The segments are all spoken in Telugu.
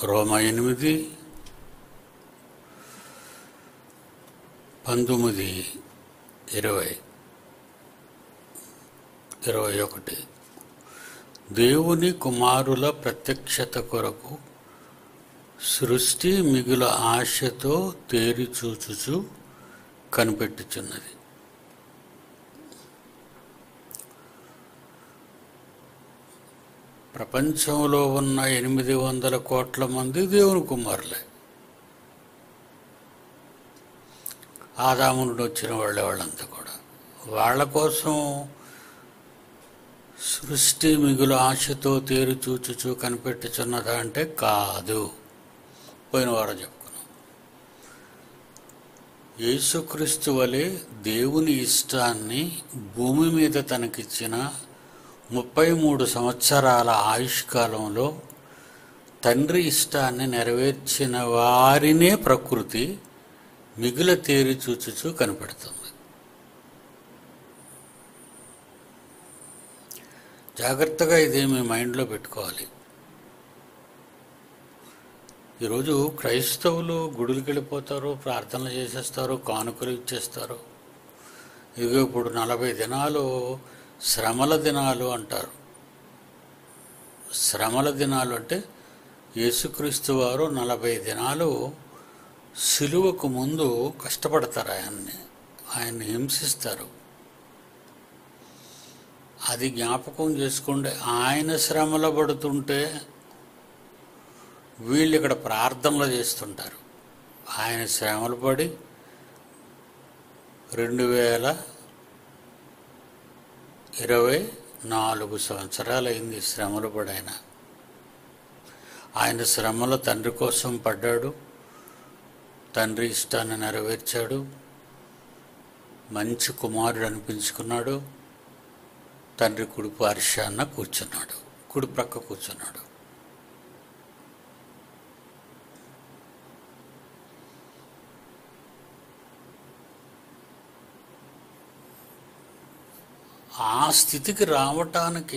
రోమ ఎనిమిది పంతొమ్మిది ఇరవై ఇరవై ఒకటి దేవుని కుమారుల ప్రత్యక్షత కొరకు సృష్టి మిగుల ఆశతో తేరి చూచుచు కనిపెట్టుచున్నది ప్రపంచంలో ఉన్న ఎనిమిది వందల కోట్ల మంది దేవుని కుమారులే ఆదాము నుండి వచ్చిన వాళ్ళే వాళ్ళంతా కూడా వాళ్ళ కోసం సృష్టి మిగులు ఆశతో తేరు చూచుచూ కనిపెట్టుచున్నదా అంటే కాదు పోయిన వారం చెప్పుకున్నాం యేసుక్రీస్తు వలె దేవుని ఇష్టాన్ని భూమి మీద తనకిచ్చిన ముప్పై మూడు సంవత్సరాల ఆయుష్కాలంలో తండ్రి ఇష్టాన్ని నెరవేర్చిన వారినే ప్రకృతి మిగుల తేరి చూచుచూ కనపడుతుంది జాగ్రత్తగా ఇది మీ మైండ్లో పెట్టుకోవాలి ఈరోజు క్రైస్తవులు గుడులకు వెళ్ళిపోతారు ప్రార్థనలు చేసేస్తారు కానుకలు ఇచ్చేస్తారు ఇదిగో ఇప్పుడు నలభై దినాలు శ్రమల దినాలు అంటారు శ్రమల దినాలు అంటే యేసుక్రీస్తు వారు నలభై దినాలు సిలువకు ముందు కష్టపడతారు ఆయన్ని ఆయన్ని హింసిస్తారు అది జ్ఞాపకం చేసుకుంటే ఆయన శ్రమలో పడుతుంటే వీళ్ళు ఇక్కడ ప్రార్థనలు చేస్తుంటారు ఆయన శ్రమలు పడి రెండు వేల ఇరవై నాలుగు సంవత్సరాలైంది శ్రమలు పడాయన ఆయన శ్రమలో తండ్రి కోసం పడ్డాడు తండ్రి ఇష్టాన్ని నెరవేర్చాడు మంచి కుమారుడు అనిపించుకున్నాడు తండ్రి కుడి పార్శ్వాన్న కూర్చున్నాడు కుడి ప్రక్క కూర్చున్నాడు ఆ స్థితికి రావటానికి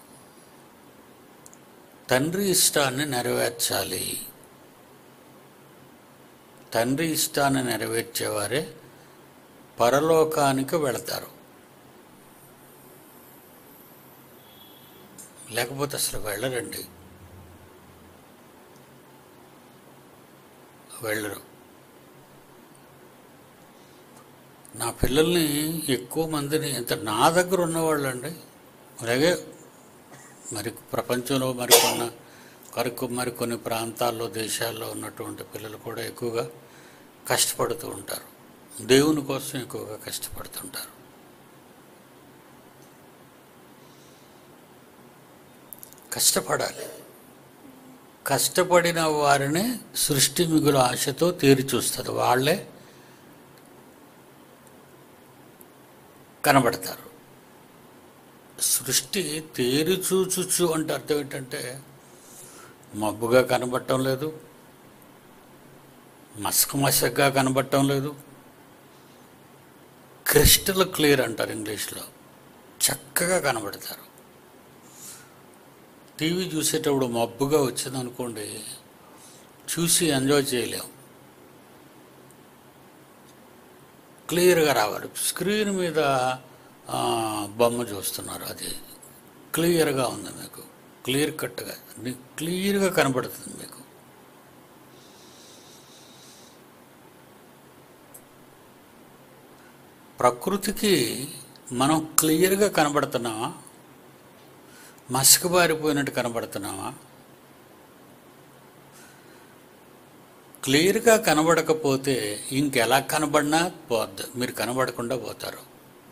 తండ్రి ఇష్టాన్ని నెరవేర్చాలి తండ్రి ఇష్టాన్ని నెరవేర్చేవారే పరలోకానికి వెళతారు లేకపోతే అసలు వెళ్ళరండి వెళ్ళరు నా పిల్లల్ని ఎక్కువ మందిని ఎంత నా దగ్గర ఉన్నవాళ్ళండి అలాగే మరి ప్రపంచంలో మరికొన్న కరకు మరికొన్ని ప్రాంతాల్లో దేశాల్లో ఉన్నటువంటి పిల్లలు కూడా ఎక్కువగా కష్టపడుతూ ఉంటారు దేవుని కోసం ఎక్కువగా కష్టపడుతుంటారు కష్టపడాలి కష్టపడిన వారిని సృష్టి మిగులు ఆశతో తీరి చూస్తుంది వాళ్ళే కనబడతారు సృష్టి తేరి చూచుచు అంటే అర్థం ఏంటంటే మబ్బుగా కనబడటం లేదు మసక మసకగా కనబడటం లేదు క్రిస్టల్ క్లియర్ అంటారు ఇంగ్లీష్లో చక్కగా కనబడతారు టీవీ చూసేటప్పుడు మబ్బుగా వచ్చింది అనుకోండి చూసి ఎంజాయ్ చేయలేం క్లియర్గా రావాలి స్క్రీన్ మీద ఆ, బొమ్మ చూస్తున్నారు అది క్లియర్గా ఉంది మీకు క్లియర్ కట్గా క్లియర్గా కనబడుతుంది మీకు ప్రకృతికి మనం క్లియర్గా కనబడుతున్నామా మసకబారిపోయినట్టు కనబడుతున్నామా క్లియర్గా కనబడకపోతే ఇంకెలా కనబడినా పోద్దు మీరు కనబడకుండా పోతారు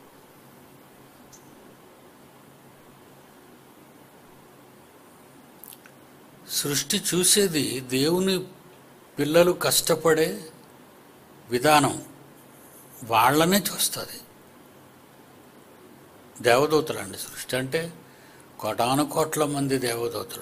సృష్టి చూసేది దేవుని పిల్లలు కష్టపడే విధానం వాళ్ళనే చూస్తుంది దేవదూతలు అండి సృష్టి అంటే కోటాను కోట్ల మంది దేవదూతలు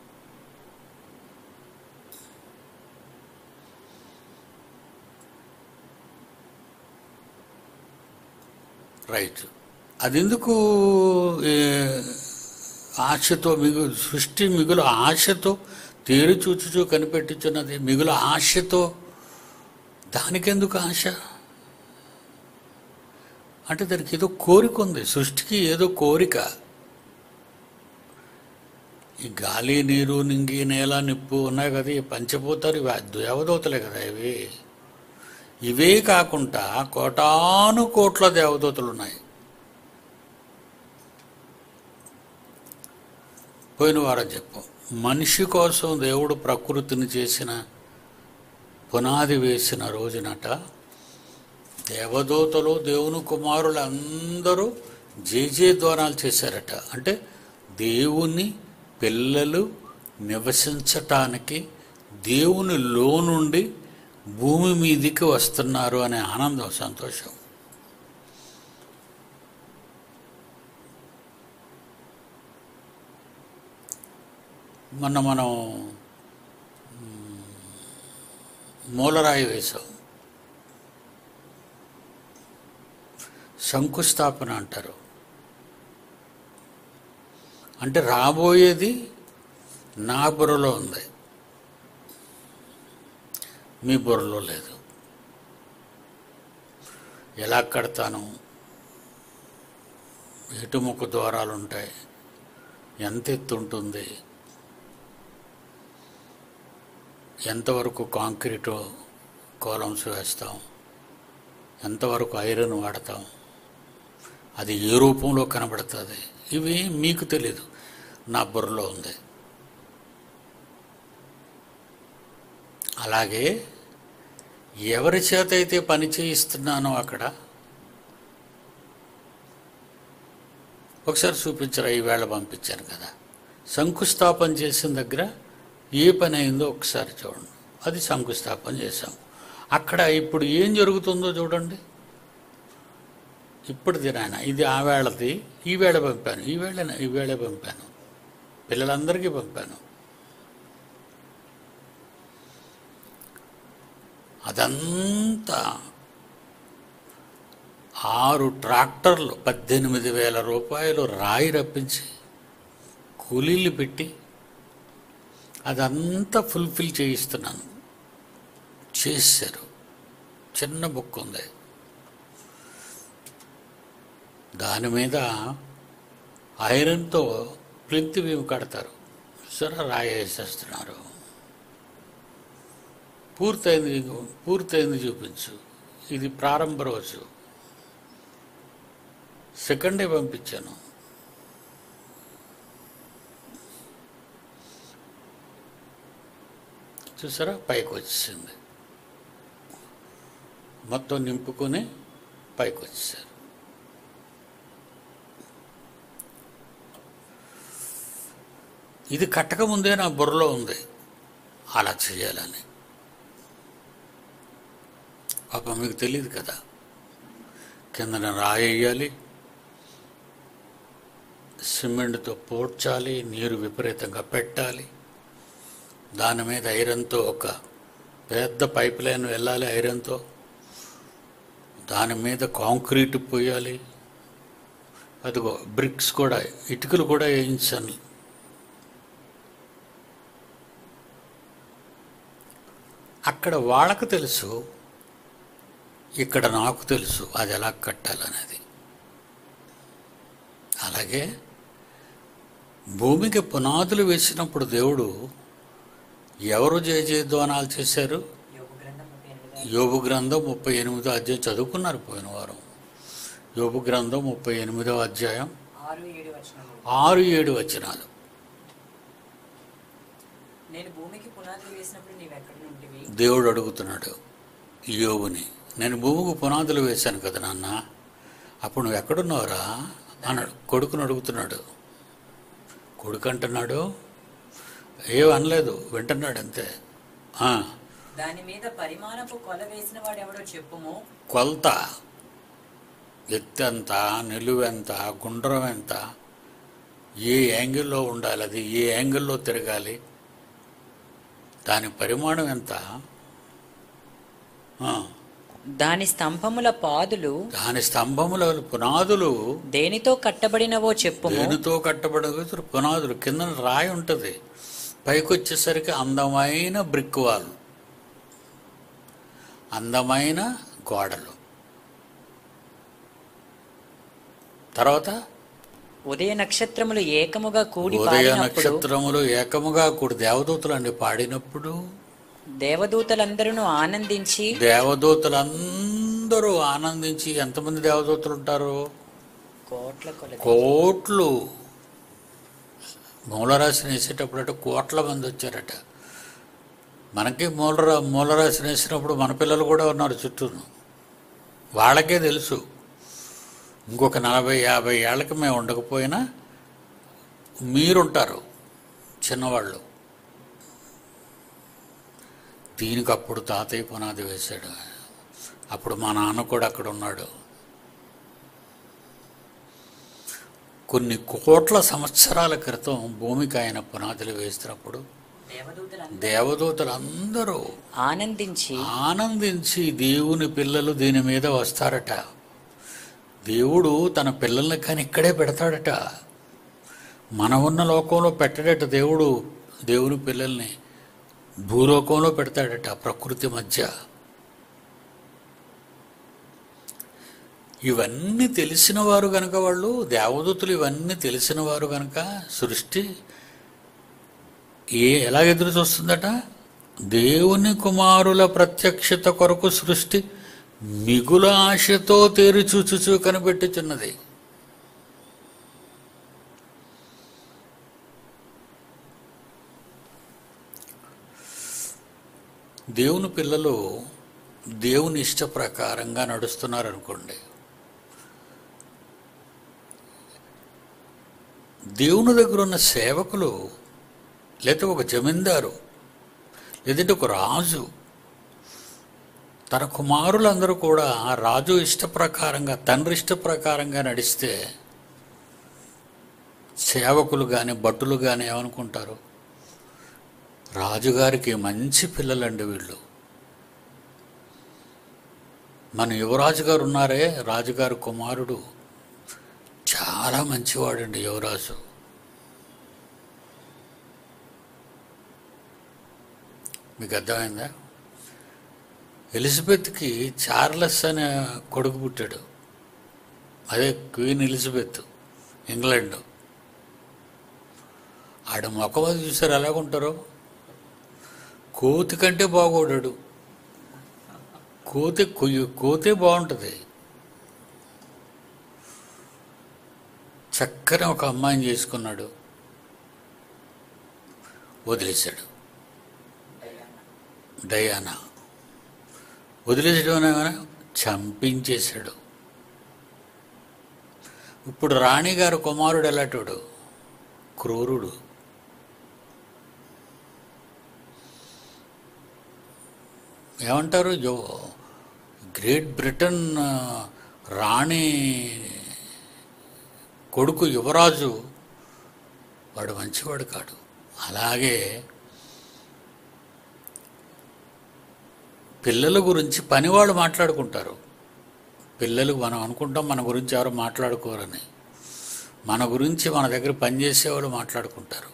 రైట్ అది ఎందుకు ఏ, ఆశతో మిగు సృష్టి మిగులు ఆశతో తేరు చూచుచూ కనిపెట్టుచున్నది మిగుల ఆశతో దానికెందుకు ఆశ అంటే దానికి ఏదో కోరిక ఉంది సృష్టికి ఏదో కోరిక ఈ గాలి నీరు నింగి నేల నిప్పు ఉన్నాయి కదా ఈ పంచభూతాలు ఇవి దేవదూతలే కదా ఇవి ఇవే కాకుండా కోటాను కోట్ల దేవదూతలు ఉన్నాయి పోయిన వారం చెప్పు మనిషి కోసం దేవుడు ప్రకృతిని చేసిన పునాది వేసిన రోజునట దేవదూతలు దేవుని కుమారులు అందరూ జేజే ద్వారాలు చేశారట అంటే దేవుని పిల్లలు నివసించటానికి దేవునిలో నుండి భూమి మీదికి వస్తున్నారు అనే ఆనందం సంతోషం మొన్న మనం మ్, మూలరాయి వేశాం శంకుస్థాపన అంటారు అంటే రాబోయేది నా బుర్రలో ఉంది మీ బుర్రలో లేదు ఎలా కడతాను ఎటు ముక్కు ద్వారాలు ఉంటాయి ఎంత ఎత్తు ఉంటుంది ఎంతవరకు కాంక్రీటు కాలమ్స్ వేస్తాం ఎంతవరకు ఐరన్ వాడతాం అది ఏ రూపంలో కనబడుతుంది ఇవి మీకు తెలీదు నా బుర్రలో ఉంది అలాగే ఎవరి చేత అయితే పని చేయిస్తున్నానో అక్కడ ఒకసారి చూపించరా ఈవేళ పంపించాను కదా శంకుస్థాపన చేసిన దగ్గర ఏ పని అయిందో ఒకసారి చూడండి అది శంకుస్థాపన చేశాం అక్కడ ఇప్పుడు ఏం జరుగుతుందో చూడండి ఇప్పుడు నాయన ఇది ఆ వేళది ఈ వేళ పంపాను ఈ వేళ ఈ వేళ పంపాను పిల్లలందరికీ పంపాను అదంతా ఆరు ట్రాక్టర్లు పద్దెనిమిది వేల రూపాయలు రాయి రప్పించి కూలీలు పెట్టి అదంతా ఫుల్ఫిల్ చేయిస్తున్నాను చేశారు చిన్న బుక్ ఉంది దాని మీద ఐరన్తో ప్లింత్ బీమ్ కడతారు సరే రాయి వేసేస్తున్నారు పూర్తయింది పూర్తయింది చూపించు ఇది ప్రారంభ రోజు సెకండ్ డే పంపించాను చూసారా పైకి వచ్చేసింది మొత్తం నింపుకొని పైకి వచ్చేసారు ఇది కట్టకముందే నా బుర్రలో ఉంది అలా చేయాలని పాప మీకు తెలియదు కదా కిందన రాయేయాలి సిమెంట్తో పోడ్చాలి నీరు విపరీతంగా పెట్టాలి దాని మీద ఐరన్తో ఒక పెద్ద పైప్ లైన్ వెళ్ళాలి ఐరన్తో దాని మీద కాంక్రీట్ పోయాలి అదిగో బ్రిక్స్ కూడా ఇటుకలు కూడా వేయించాను అక్కడ వాళ్ళకు తెలుసు ఇక్కడ నాకు తెలుసు అది ఎలా కట్టాలనేది అలాగే భూమికి పునాదులు వేసినప్పుడు దేవుడు ఎవరు జయ జయధ్వానాలు చేశారు యోగు గ్రంథం ముప్పై ఎనిమిది యోబు గ్రంథం ముప్పై ఎనిమిదో అధ్యాయం చదువుకున్నారు పోయిన వారం యోబు గ్రంథం ముప్పై ఎనిమిదో అధ్యాయం ఆరు ఏడు వచనములు ఆరు ఏడు వచనాలు నేను భూమికి పునాదులు వేసినప్పుడు నీవెక్కడి నుండివి దేవుడు అడుగుతున్నాడు యోబుని నేను భూమికి పునాదులు వేశాను కదా నాన్న అప్పుడు నువ్వు ఎక్కడున్నావురా అన్నాడు కొడుకుని అడుగుతున్నాడు కొడుకు అంటున్నాడు ఏం అనలేదు వింటున్నాడు అంతే ఆ, దాని మీద పరిమాణపు కొల వేసిన వాడు ఎవడో చెప్పుము కొలత ఎత్తెంత నిలువెంత గుండ్రం ఎంత ఏ యాంగిల్లో ఉండాలి అది ఏ యాంగిల్లో తిరగాలి దాని పరిమాణం ఎంత ఆ, దాని స్తంభముల పాదులు దాని స్తంభముల పునాదులు దేనితో కట్టబడినవో చెప్పుము దేనితో కట్టబడిన పునాదులు కింద రాయి ఉంటుంది పైకి వచ్చేసరికి అందమైన బ్రిక్ వాల్ అందమైన గోడలు తర్వాత ఉదయ నక్షత్రములు ఏకముగా కూడి ఉదయ పాడినప్పుడు నక్షత్రములు ఏకముగా కూడి దేవదూతలు అండి పాడినప్పుడు దేవదూతలందరూ ఆనందించి దేవదూతలందరూ ఆనందించి ఎంతమంది దేవదూతలు ఉంటారు కోట్ల కొలది కోట్లు మూలరాశిని వేసేటప్పుడు కోట్ల మంది వచ్చారట మనకి మూలరా మూలరాశిని వేసినప్పుడు మన పిల్లలు కూడా ఉన్నారు చుట్టూ వాళ్ళకే తెలుసు ఇంకొక నలభై యాభై ఏళ్ళకి మేము ఉండకపోయినా మీరుంటారు చిన్నవాళ్ళు దీనికి అప్పుడు తాతయ్య పునాది వేశాడు అప్పుడు మా నాన్న కూడా అక్కడ ఉన్నాడు కొన్ని కోట్ల సంవత్సరాల క్రితం భూమికి ఆయన పునాదులు వేసినప్పుడు దేవదూతలందరూ దేవదూతలందరూ ఆనందించి ఆనందించి దేవుని పిల్లలు దీని మీద వస్తారట దేవుడు తన పిల్లల్ని కానీ ఇక్కడే పెడతాడట మన ఉన్న లోకంలో పెట్టడట దేవుడు దేవుని పిల్లల్ని భూలోకంలో పెడతాడట ప్రకృతి మధ్య ఇవన్నీ తెలిసిన వారు గనక వాళ్ళు దేవదూతులు ఇవన్నీ తెలిసిన వారు గనక సృష్టి ఏ ఎలా ఎదురు చూస్తుందట దేవుని కుమారుల ప్రత్యక్షత కొరకు సృష్టి మిగుల ఆశతో తేరి చూచుచూ కనిపెట్టుచున్నది దేవుని పిల్లలు దేవుని ఇష్ట ప్రకారంగా నడుస్తున్నారు అనుకోండి దేవుని దగ్గర ఉన్న సేవకులు లేదా ఒక జమీందారు లేదంటే ఒక రాజు తన కుమారులందరూ కూడా ఆ రాజు ఇష్ట ప్రకారంగా తండ్రి ఇష్ట ప్రకారంగా నడిస్తే సేవకులు కానీ భటులు కానీ ఏమనుకుంటారు రాజుగారికి మంచి పిల్లలండి వీళ్ళు మన యువరాజు గారు ఉన్నారే రాజుగారి కుమారుడు చాలా మంచివాడండి యువరాజు మీకు అర్థమైందా ఎలిజబెత్కి చార్లెస్ అనే కొడుకు పుట్టాడు అదే క్వీన్ ఎలిజబెత్ ఇంగ్లాండ్ ఆడ మొఖం అది చూసారు ఎలాగుంటారో కోతి కంటే బాగోడాడు కోతి కొయ్యి కోతే బాగుంటుంది చక్కని ఒక అమ్మాయిని చేసుకున్నాడు వదిలేశాడు డయానా వదిలేసడం ఏమైనా చంపించేశాడు ఇప్పుడు రాణిగారు కుమారుడు ఎలాంటోడు క్రూరుడు ఏమంటారు యో గ్రేట్ బ్రిటన్ ఆ, రాణి కొడుకు యువరాజు వాడు మంచివాడు కాడు అలాగే పిల్లల గురించి పనివాళ్ళు మాట్లాడుకుంటారు పిల్లలు మనం అనుకుంటాం మన గురించి ఎవరు మాట్లాడుకోరని మన గురించి మన దగ్గర పనిచేసేవాళ్ళు మాట్లాడుకుంటారు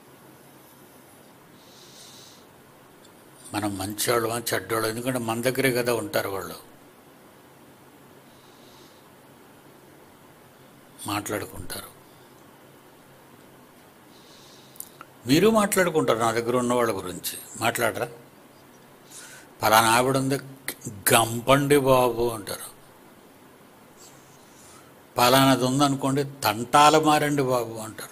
మనం మంచివాళ్ళు చెడ్డోళ్ళు ఎందుకంటే మన దగ్గరే కదా ఉంటారు వాళ్ళు మాట్లాడుకుంటారు మీరు మాట్లాడుకుంటారు నా దగ్గర ఉన్న వాళ్ళ గురించి మాట్లాడరా పలానా ఆవిడ ఉంది గంపండి బాబు అంటారు పలానాది ఉందనుకోండి తంటాల మారండి బాబు అంటారు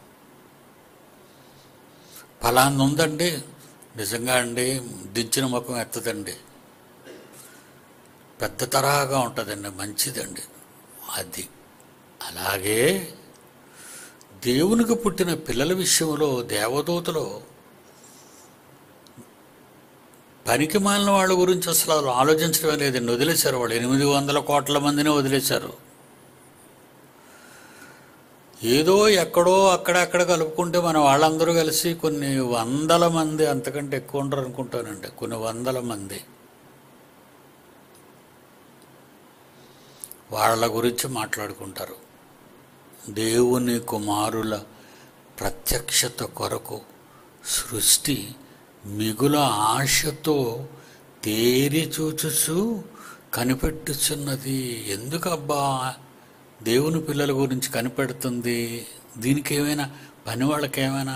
ఫలాంది ఉందండి నిజంగా అండి దించిన ముఖం ఎత్తదండి పెద్ద తరహాగా ఉంటుందండి మంచిదండి అది అలాగే దేవునికి పుట్టిన పిల్లల విషయంలో దేవదూతలు పనికి మాలిన వాళ్ళ గురించి అసలు వాళ్ళు ఆలోచించడమే లేదండి వదిలేశారు వాళ్ళు ఎనిమిది వందల కోట్ల మందిని వదిలేశారు ఏదో ఎక్కడో అక్కడక్కడ కలుపుకుంటే మన వాళ్ళందరూ కలిసి కొన్ని వందల మంది అంతకంటే ఎక్కువ ఉండరు అనుకుంటానండి కొన్ని వందల మంది వాళ్ళ గురించి మాట్లాడుకుంటారు దేవుని కుమారుల ప్రత్యక్షత కొరకు సృష్టి మిగుల ఆశతో తేరి చూచుచు కనిపెట్టుచున్నది ఎందుకబ్బా దేవుని పిల్లల గురించి కనిపెడుతుంది దీనికి ఏమైనా పని వాళ్ళకి ఏమైనా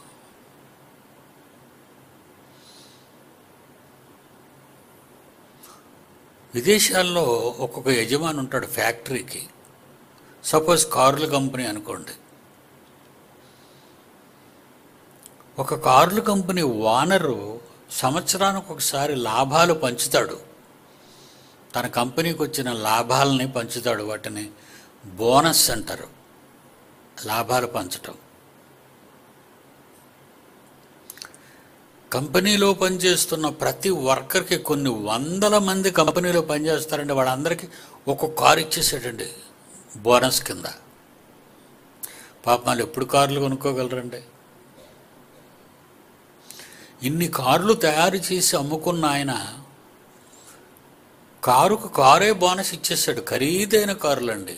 విదేశాల్లో ఒక్కొక్క యజమాని ఉంటాడు ఫ్యాక్టరీకి సపోజ్ కార్ల కంపెనీ అనుకోండి ఒక కార్ల కంపెనీ ఓనరు సంవత్సరానికి ఒకసారి లాభాలు పంచుతాడు తన కంపెనీకి వచ్చిన లాభాలని పంచుతాడు వాటిని బోనస్ అంటారు లాభాలు పంచటం కంపెనీలో పనిచేస్తున్న ప్రతి వర్కర్కి కొన్ని వందల మంది కంపెనీలో పనిచేస్తారంటే వాళ్ళందరికీ ఒక్కొక్క కారు ఇచ్చేసాడండి బోనస్ కింద పాప వాళ్ళు ఎప్పుడు కార్లు కొనుక్కోగలరండి ఇన్ని కార్లు తయారు చేసి అమ్ముకున్న ఆయన కారుకు కారే బోనస్ ఇచ్చేసాడు ఖరీదైన కారులండి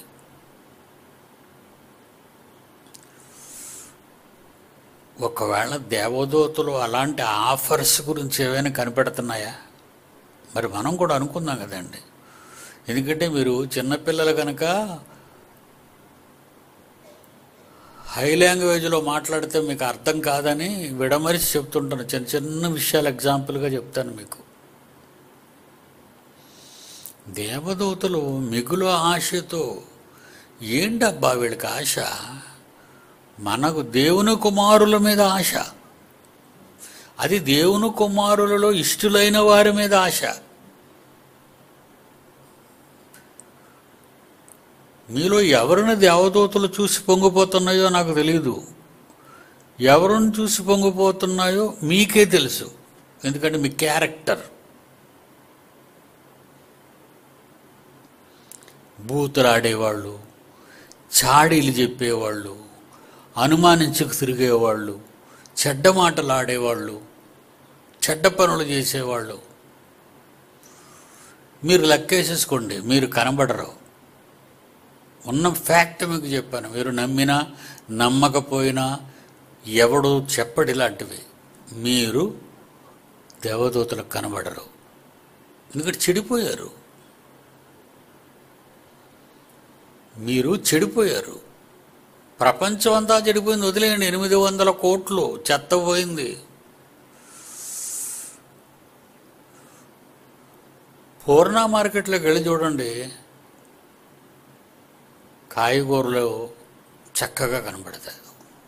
ఒకవేళ దేవదూతలు అలాంటి ఆఫర్స్ గురించి ఏవైనా కనిపెడుతున్నాయా మరి మనం కూడా అనుకుందాం కదండి ఎందుకంటే మీరు చిన్నపిల్లలు కనుక హై లాంగ్వేజ్లో మాట్లాడితే మీకు అర్థం కాదని విడమరిచి చెప్తుంటాను చిన్న చిన్న విషయాలు ఎగ్జాంపుల్గా చెప్తాను మీకు దేవదూతలు మిగులు ఆశతో ఏంటబ్బా వీళ్ళకి ఆశ మనకు దేవుని కుమారుల మీద ఆశ అది దేవుని కుమారులలో ఇష్టులైన వారి మీద ఆశ మీలో ఎవరిని దేవదూతలు చూసి పొంగిపోతున్నాయో నాకు తెలియదు ఎవరిని చూసి పొంగిపోతున్నాయో మీకే తెలుసు ఎందుకంటే మీ క్యారెక్టర్ బూతులాడేవాళ్ళు చాడీలు చెప్పేవాళ్ళు అనుమానించుకు తిరిగేవాళ్ళు చెడ్డ మాటలు ఆడేవాళ్ళు చెడ్డ పనులు చేసేవాళ్ళు మీరు లెక్కేసేసుకోండి మీరు కనబడరు ఉన్న ఫ్యాక్ట్ మీకు చెప్పాను మీరు నమ్మినా నమ్మకపోయినా ఎవడు చెప్పడు ఇలాంటివి మీరు దేవదూతలకు కనబడరు ఎందుకంటే చెడిపోయారు మీరు చెడిపోయారు ప్రపంచం అంతా చెడిపోయింది వదిలేయండి ఎనిమిది వందల కోట్లు చెత్త పోయింది పూర్ణ మార్కెట్లోకి వెళ్ళి చూడండి కాయగూరలు చక్కగా కనబడతాయి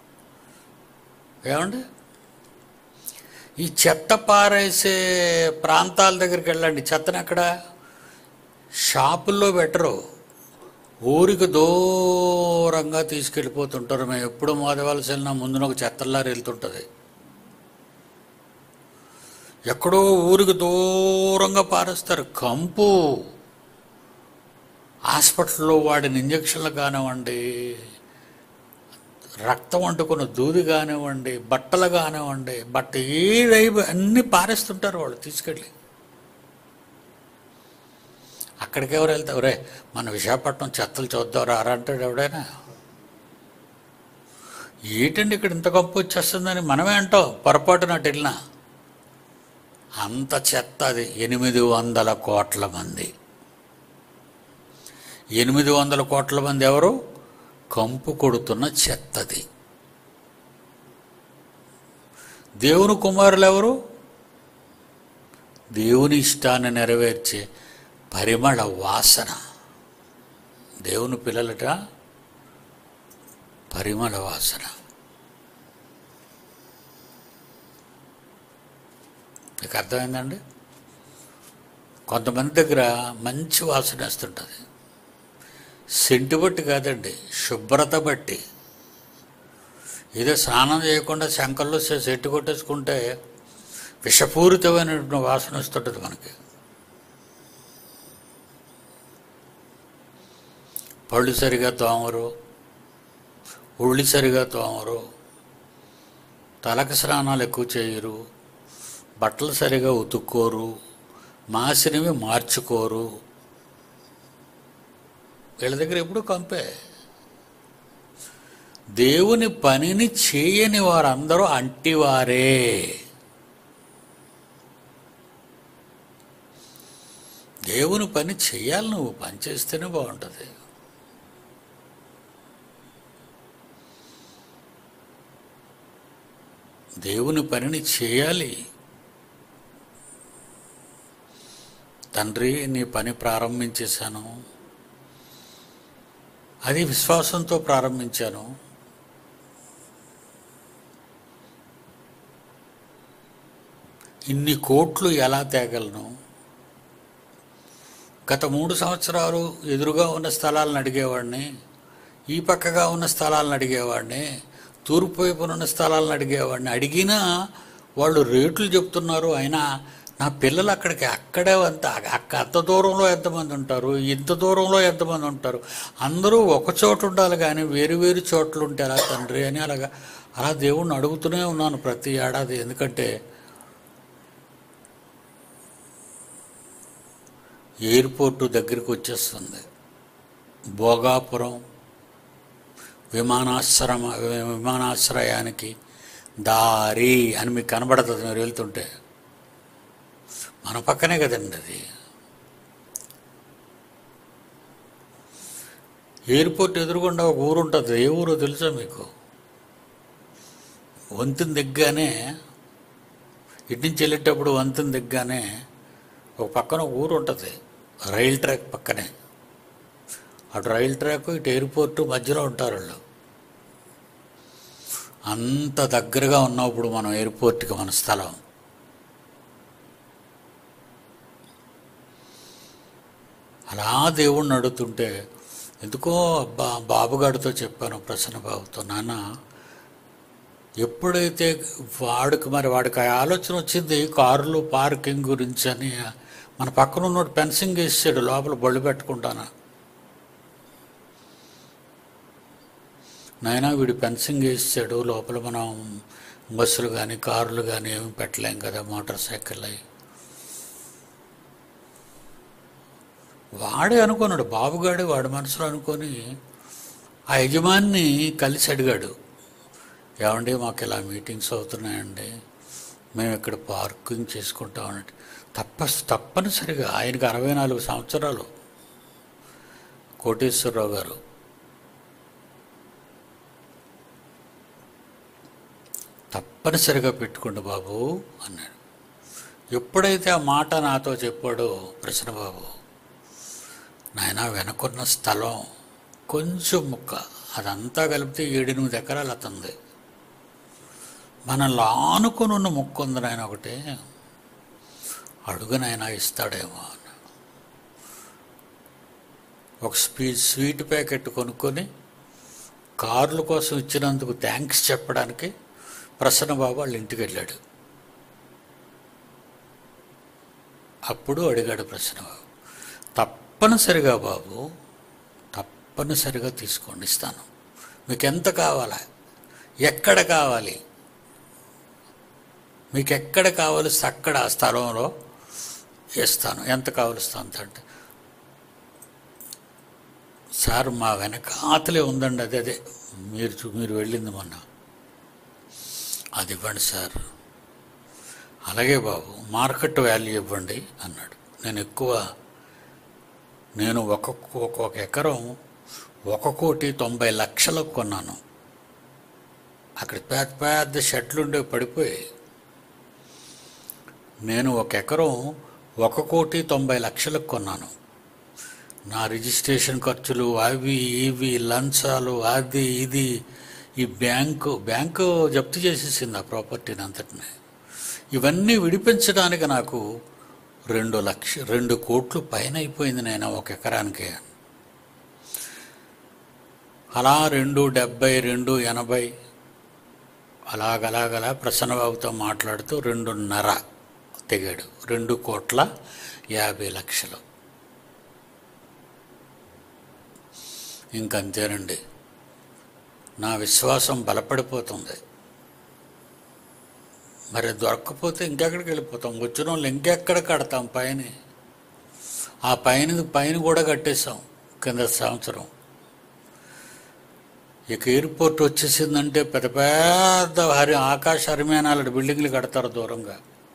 ఏమండి ఈ చెత్త పారేసే ప్రాంతాల దగ్గరికి వెళ్ళండి చెత్తను ఎక్కడ షాపుల్లో పెట్టరు ఊరికి దూరంగా తీసుకెళ్ళిపోతుంటారు మేము ఎప్పుడు మోదవలసి వెళ్ళినా ముందున ఒక చెత్తల్లారి వెళ్తుంటుంది ఎక్కడో ఊరికి దూరంగా పారేస్తారు కంపు హాస్పిటల్లో వాడిన ఇంజక్షన్లు కానివ్వండి రక్తం అంటుకున్న దూది కానివ్వండి బట్టలు కానివ్వండి బట్ట ఏదై అన్నీ పారేస్తుంటారు వాళ్ళు తీసుకెళ్ళి అక్కడికి ఎవరు వెళ్తావు రే మన విశాఖపట్నం చెత్తలు చూద్దాం రారా అంటాడు ఎవడైనా ఏంటండి ఇక్కడ ఇంత గొప్ప వచ్చేస్తుందని మనమే అంటాం పొరపాటున అటు వెళ్ళినా అంత చెత్త అది ఎనిమిది వందల కోట్ల మంది ఎనిమిది వందల కోట్ల మంది ఎవరు కంపు కొడుతున్న చెత్తది దేవుని కుమారులు ఎవరు దేవుని ఇష్టాన్ని నెరవేర్చే పరిమళ వాసన దేవుని పిల్లలట పరిమళ వాసన మీకు అర్థమైందండి కొంతమంది దగ్గర మంచి వాసన వేస్తుంటుంది సెంటు బట్టి కాదండి శుభ్రత బట్టి ఏదో స్నానం చేయకుండా శంకల్లో సె- సెట్టు కొట్టేసుకుంటే విషపూరితమైనటువంటి వాసన వస్తుంటుంది మనకి పళ్ళు సరిగా తోమరు ఒళ్ళు సరిగా తోమరు తలకు స్నానాలు ఎక్కువ చేయరు బట్టలు సరిగా ఉతుక్కోరు మాసినవి మార్చుకోరు వీళ్ళ దగ్గర ఎప్పుడు కంపే దేవుని పనిని చేయని వారందరూ అంటివారే దేవుని పని చెయ్యాలి నువ్వు పని చేస్తేనే బాగుంటుంది దేవుని పనిని చేయాలి తండ్రి నీ పని ప్రారంభించేశాను అది విశ్వాసంతో ప్రారంభించాను ఇన్ని కోట్లు ఎలా తేగలను గత మూడు సంవత్సరాలు ఎదురుగా ఉన్న స్థలాలను అడిగేవాడిని ఈ పక్కగా ఉన్న స్థలాలను అడిగేవాడిని తూర్పు వైపున ఉన్న స్థలాలను అడిగేవాడిని అడిగినా వాళ్ళు రేట్లు చెప్తున్నారు అయినా నా పిల్లలు అక్కడికి అక్కడే అంత అక్క అంత దూరంలో ఎంతమంది ఉంటారు ఇంత దూరంలో ఎంతమంది ఉంటారు అందరూ ఒక చోట ఉండాలి కానీ వేరు వేరు చోట్ల ఉంటే ఎలా తండ్రి అని అలాగా అలా దేవుణ్ణి అడుగుతూనే ఉన్నాను ప్రతి ఏడాది ఎందుకంటే ఎయిర్పోర్టు దగ్గరికి వచ్చేస్తుంది భోగాపురం విమానాశ్రమ విమానాశ్రయానికి దారి అని మీకు కనబడుతుంది మీరు వెళ్తుంటే మన పక్కనే కదండి అది ఎయిర్పోర్ట్ ఎదురుగుండా ఒక ఊరు ఉంటుంది ఏ ఊరో తెలుసా మీకు వంతెన దిగ్గానే ఇటు నుంచి వెళ్ళేటప్పుడు వంతెన దిగ్గానే ఒక పక్కన ఒక ఊరు ఉంటుంది రైల్ ట్రాక్ పక్కనే అటు రైల్ ట్రాక్ ఇటు ఎయిర్పోర్టు మధ్యలో ఉంటారు వాళ్ళు అంత దగ్గరగా ఉన్నప్పుడు మనం ఎయిర్పోర్ట్కి మన స్థలం అలా దేవుణ్ణి అడుగుతుంటే ఎందుకో అబ్బా బాబుగాడితో చెప్పాను ప్రసన్న బాబుతో నాన్న ఎప్పుడైతే వాడికి మరి వాడికి ఆ ఆలోచన వచ్చింది కార్లు పార్కింగ్ గురించి అని మన పక్కన ఉన్నోడు ఫెన్సింగ్ వేసాడు లోపల బళ్ళు పెట్టుకుంటాను నాయనా వీడు ఫెన్సింగ్ వేసాడు లోపల మనం బస్సులు కానీ కార్లు కానీ ఏమి పెట్టలేం కదా మోటార్ సైకిల్ అవి వాడే అనుకున్నాడు బాబుగాడే వాడి మనసులో అనుకొని ఆ యజమాన్ని కలిసి అడిగాడు ఏమండి మాకు ఇలా మీటింగ్స్ అవుతున్నాయండి మేము ఇక్కడ పార్కింగ్ చేసుకుంటామంటే తప్ప తప్పనిసరిగా ఆయనకి అరవై నాలుగు సంవత్సరాలు కోటేశ్వరరావు గారు తప్పనిసరిగా పెట్టుకోండి బాబు అన్నాడు ఎప్పుడైతే ఆ మాట నాతో చెప్పాడో ప్రశ్నబాబు నాయన వెనకున్న స్థలం కొంచెం ముక్క అదంతా కలిపితే ఏడెనిమిది ఎకరాలు అతంది మనల్ని ఆనుకొని ఉన్న ముక్క ఉంది నాయన ఒకటి అడుగునైనా ఇస్తాడేమో అని ఒక స్వీ స్వీట్ ప్యాకెట్ కొనుక్కొని కార్ల కోసం ఇచ్చినందుకు థ్యాంక్స్ చెప్పడానికి ప్రసన్న బాబు వాళ్ళ ఇంటికి వెళ్ళాడు అప్పుడు అడిగాడు ప్రసన్న బాబు తప్పనిసరిగా బాబు తప్పనిసరిగా తీసుకోండి ఇస్తాను మీకు ఎంత కావాలా ఎక్కడ కావాలి మీకు ఎక్కడ కావలిస్తే అక్కడ ఆ స్థలంలో ఇస్తాను ఎంత కావలిస్తే అంత అంటే సార్ మా వెనకాతలే ఉందండి అదే అదే మీరు చూ- మీరు వెళ్ళింది మొన్న అది ఇవ్వండి సార్ అలాగే బాబు మార్కెట్ వాల్యూ ఇవ్వండి అన్నాడు నేను ఎక్కువ నేను ఒక ఒక ఒక ఎకరం ఒక కోటి తొంభై లక్షలకు కొన్నాను అక్కడ పెద్ద పెద్ద షెడ్లు ఉండే పడిపోయి నేను ఒక ఎకరం ఒక కోటి తొంభై లక్షలకు కొన్నాను నా రిజిస్ట్రేషన్ ఖర్చులు అవి ఇవి లంచాలు అది ఇది ఈ బ్యాంకు బ్యాంకు జప్తు చేసేసింది ఆ ప్రాపర్టీని అంతటిని ఇవన్నీ విడిపించడానికి నాకు రెండు లక్ష రెండు కోట్లు పైన అయిపోయింది నేను ఒక ఎకరానికి అలా రెండు డెబ్బై రెండు ఎనభై అలాగలాగలా ప్రసన్నబాబుతో మాట్లాడుతూ రెండున్నర తెగాడు రెండు కోట్ల యాభై లక్షలు ఇంకంతేనండి నా విశ్వాసం బలపడిపోతుంది మరి దొరక్కపోతే ఇంకెక్కడికి వెళ్ళిపోతాం వచ్చిన వాళ్ళు ఇంకెక్కడ కడతాం పైన ఆ పైన పైన కూడా కట్టేసాం కింద సంవత్సరం ఇక ఎయిర్పోర్ట్ వచ్చేసిందంటే పెద్ద పెద్ద హరి ఆకాశ హరిమేనాలు బిల్డింగ్లు కడతారు దూరంగా